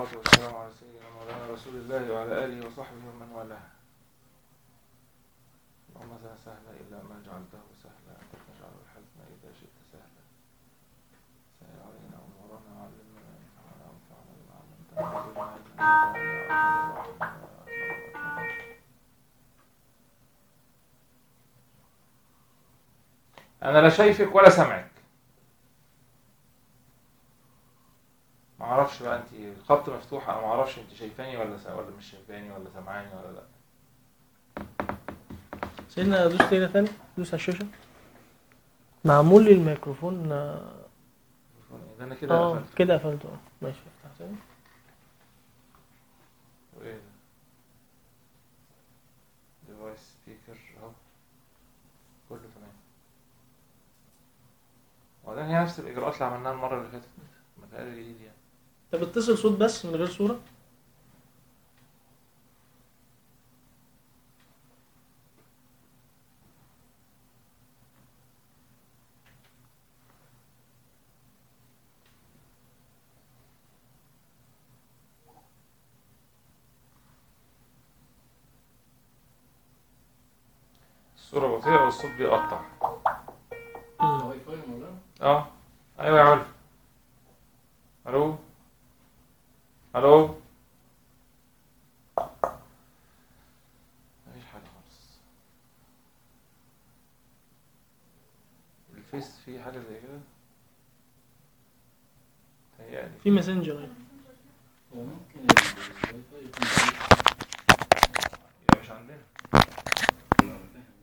والسلام على سيدنا مولانا رسول الله وعلى آله وصحبه ومن والاه اللهم لا سهل إلا ما جعلته سهلا أنت تجعل الحزن إذا شئت سهلا سهل علينا أمورنا وعلمنا ما ينفعنا وانفعنا بما علمتنا وزدنا علما ينفعنا يا أرحم الراحمين. أنا لا شايفك ولا سامعك ما اعرفش بقى انت الخط مفتوح انا ما اعرفش انت شايفاني ولا سا... ولا مش شايفاني ولا سامعاني ولا لا سيدنا دوس كده تاني دوس على الشاشة معمول لي الميكروفون اه ده انا كده آه، قفلت. كده قفلته اه ماشي افتح تاني وايه ده ديفايس سبيكر اهو كله تمام وبعدين هي نفس الاجراءات اللي عملناها المره اللي فاتت ما فيهاش جديد يعني طب اتصل صوت بس من غير صورة الصوره بطيئه والصوت بيقطع واي فاي يا مولانا اه ايوه يا علي الو الو مفيش حاجه خالص الفيس فيه حاجه زي كده تهيألي في ماسنجر اهي. هو ممكن الواي فاي يكون يبقى مش عندنا أنا فاهم